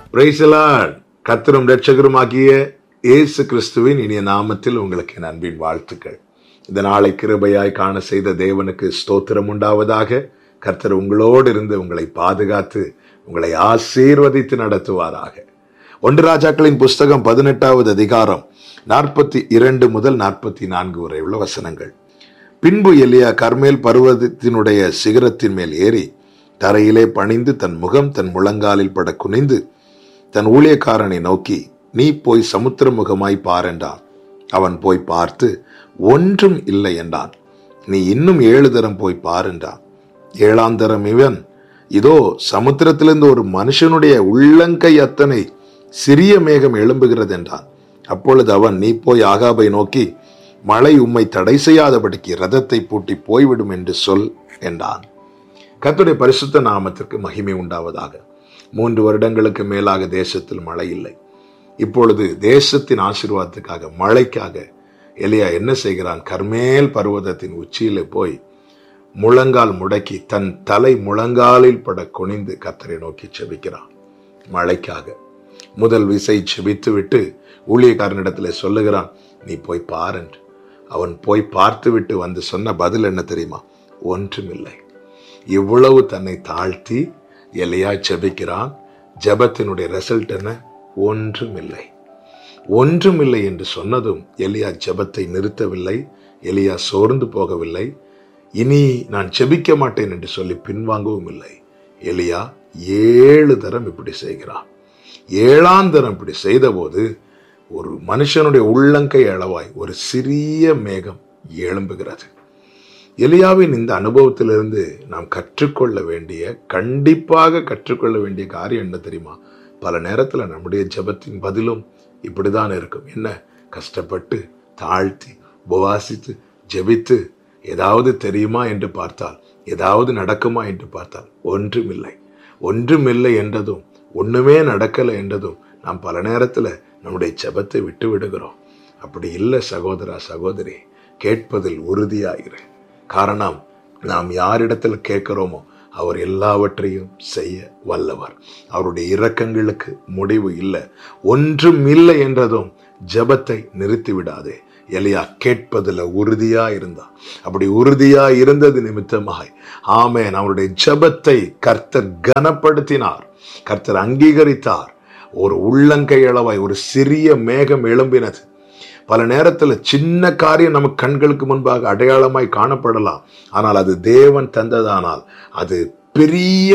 பிரைசலாட் கத்தரும் ரட்சகருமாகிய இயேசு கிறிஸ்துவின் இனிய நாமத்தில் உங்களுக்கு என் அன்பின் வாழ்த்துக்கள் இந்த நாளை கிருபையாய் காண செய்த தேவனுக்கு ஸ்தோத்திரம் உண்டாவதாக கர்த்தர் உங்களோடு இருந்து உங்களை பாதுகாத்து உங்களை ஆசீர்வதித்து நடத்துவாராக ஒன்று ராஜாக்களின் புஸ்தகம் பதினெட்டாவது அதிகாரம் நாற்பத்தி இரண்டு முதல் நாற்பத்தி நான்கு வரை உள்ள வசனங்கள் பின்பு எலியா கர்மேல் பர்வதத்தினுடைய சிகரத்தின் மேல் ஏறி தரையிலே பணிந்து தன் முகம் தன் முழங்காலில் பட குனிந்து தன் ஊழியக்காரனை நோக்கி நீ போய் சமுத்திர முகமாய் பார் என்றான் அவன் போய் பார்த்து ஒன்றும் இல்லை என்றான் நீ இன்னும் ஏழு தரம் போய் பார் என்றான் ஏழாம் தரம் இவன் இதோ சமுத்திரத்திலிருந்து ஒரு மனுஷனுடைய உள்ளங்கை அத்தனை சிறிய மேகம் எழும்புகிறது என்றான் அப்பொழுது அவன் நீ போய் ஆகாபை நோக்கி மழை உம்மை தடை செய்யாதபடிக்கு ரதத்தை பூட்டி போய்விடும் என்று சொல் என்றான் கர்த்தருடைய பரிசுத்த நாமத்திற்கு மகிமை உண்டாவதாக மூன்று வருடங்களுக்கு மேலாக தேசத்தில் மழை இல்லை இப்பொழுது தேசத்தின் ஆசீர்வாதத்துக்காக மழைக்காக எலியா என்ன செய்கிறான் கர்மேல் பர்வதத்தின் உச்சியில போய் முழங்கால் முடக்கி தன் தலை முழங்காலில் பட குனிந்து கத்தரை நோக்கி செபிக்கிறான் மழைக்காக முதல் விசை செபித்து விட்டு ஊழியக்காரனிடத்துல சொல்லுகிறான் நீ போய் பாருன்று அவன் போய் பார்த்து விட்டு வந்து சொன்ன பதில் என்ன தெரியுமா ஒன்றுமில்லை இவ்வளவு தன்னை தாழ்த்தி எலியா ஜெபிக்கிறான் ஜெபத்தினுடைய ரிசல்ட் என்ன ஒன்றுமில்லை ஒன்றுமில்லை என்று சொன்னதும் எலியா ஜெபத்தை நிறுத்தவில்லை எலியா சோர்ந்து போகவில்லை இனி நான் ஜெபிக்க மாட்டேன் என்று சொல்லி பின்வாங்கவும் இல்லை எலியா ஏழு தரம் இப்படி செய்கிறான் ஏழாம் தரம் இப்படி செய்தபோது ஒரு மனுஷனுடைய உள்ளங்கை அளவாய் ஒரு சிறிய மேகம் எழும்புகிறது எலியாவின் இந்த அனுபவத்திலிருந்து நாம் கற்றுக்கொள்ள வேண்டிய கண்டிப்பாக கற்றுக்கொள்ள வேண்டிய காரியம் என்ன தெரியுமா பல நேரத்தில் நம்முடைய ஜெபத்தின் பதிலும் இப்படிதான் இருக்கும் என்ன கஷ்டப்பட்டு தாழ்த்தி உபவாசித்து ஜெபித்து ஏதாவது தெரியுமா என்று பார்த்தால் ஏதாவது நடக்குமா என்று பார்த்தால் ஒன்றுமில்லை ஒன்றுமில்லை என்றதும் ஒண்ணுமே நடக்கலை என்றதும் நாம் பல நேரத்தில் நம்முடைய ஜெபத்தை விட்டு விடுகிறோம் அப்படி இல்லை சகோதரா சகோதரி கேட்பதில் உறுதியாயிரு காரணம் நாம் யாரிடத்தில் கேட்கிறோமோ அவர் எல்லாவற்றையும் செய்ய வல்லவர் அவருடைய இரக்கங்களுக்கு முடிவு இல்லை ஒன்றும் இல்லை என்றதும் ஜெபத்தை நிறுத்தி விடாதே எலியா கேட்பதில் உறுதியா இருந்தான் அப்படி உறுதியா இருந்தது நிமித்தமாய் ஆமேன் அவருடைய ஜெபத்தை கர்த்தர் கனப்படுத்தினார் கர்த்தர் அங்கீகரித்தார் ஒரு உள்ளங்கை அளவாய் ஒரு சிறிய மேகம் எழும்பினது பல நேரத்தில் சின்ன காரியம் நம்ம கண்களுக்கு முன்பாக அடையாளமாய் காணப்படலாம் ஆனால் அது தேவன் தந்ததானால் அது பெரிய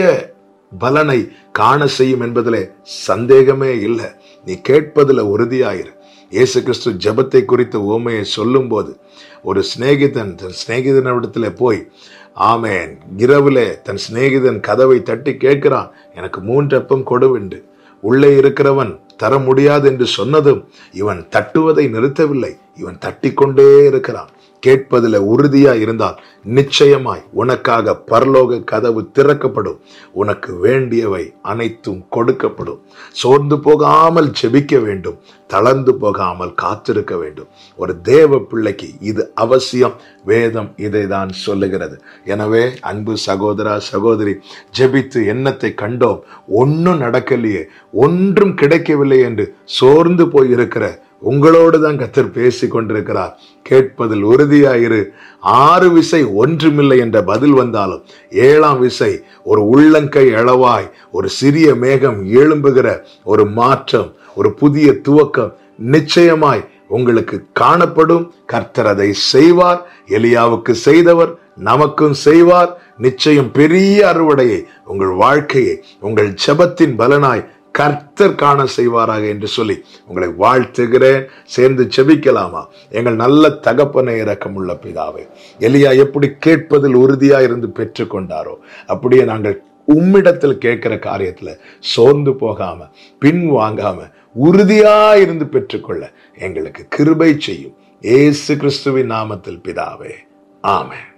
பலனை காண செய்யும் என்பதிலே சந்தேகமே இல்லை நீ கேட்பதில் உறுதியாயிரு இயேசு கிறிஸ்து ஜெபத்தை குறித்த ஓமையை சொல்லும் போது ஒரு சிநேகிதன் தன் சிநேகிதனிடத்துல போய் ஆமேன் இரவிலே தன் சிநேகிதன் கதவை தட்டி கேட்கிறான் எனக்கு மூன்று அப்பம் கொடுவிண்டு உள்ளே இருக்கிறவன் தர முடியாது என்று சொன்னதும் இவன் தட்டுவதை நிறுத்தவில்லை இவன் தட்டிக்கொண்டே இருக்கிறான் கேட்பதில் உறுதியா இருந்தால் நிச்சயமாய் உனக்காக பரலோக கதவு திறக்கப்படும் உனக்கு வேண்டியவை அனைத்தும் கொடுக்கப்படும் சோர்ந்து போகாமல் ஜெபிக்க வேண்டும் தளர்ந்து போகாமல் காத்திருக்க வேண்டும் ஒரு தேவ பிள்ளைக்கு இது அவசியம் வேதம் இதை தான் சொல்லுகிறது எனவே அன்பு சகோதரா சகோதரி ஜெபித்து எண்ணத்தை கண்டோம் ஒன்றும் நடக்கலையே ஒன்றும் கிடைக்கவில்லை என்று சோர்ந்து போய் இருக்கிற உங்களோடு தான் கத்தர் பேசி கொண்டிருக்கிறார் கேட்பதில் உறுதியாயிரு ஆறு விசை ஒன்றுமில்லை என்ற பதில் வந்தாலும் ஏழாம் விசை ஒரு உள்ளங்கை அளவாய் ஒரு சிறிய மேகம் எழும்புகிற ஒரு மாற்றம் ஒரு புதிய துவக்கம் நிச்சயமாய் உங்களுக்கு காணப்படும் கர்த்தர் அதை செய்வார் எலியாவுக்கு செய்தவர் நமக்கும் செய்வார் நிச்சயம் பெரிய அறுவடையை உங்கள் வாழ்க்கையை உங்கள் ஜெபத்தின் பலனாய் கர்த்தர் காண செய்வாராக என்று சொல்லி உங்களை வாழ்த்துகிறேன் சேர்ந்து செபிக்கலாமா எங்கள் நல்ல தகப்பனை இரக்கமுள்ள பிதாவே எலியா எப்படி கேட்பதில் உறுதியா இருந்து பெற்றுக்கொண்டாரோ அப்படியே நாங்கள் உம்மிடத்தில் கேட்கிற காரியத்துல சோர்ந்து போகாம பின் வாங்காம உறுதியா இருந்து பெற்றுக்கொள்ள எங்களுக்கு கிருபை செய்யும் ஏசு கிறிஸ்துவின் நாமத்தில் பிதாவே ஆமென்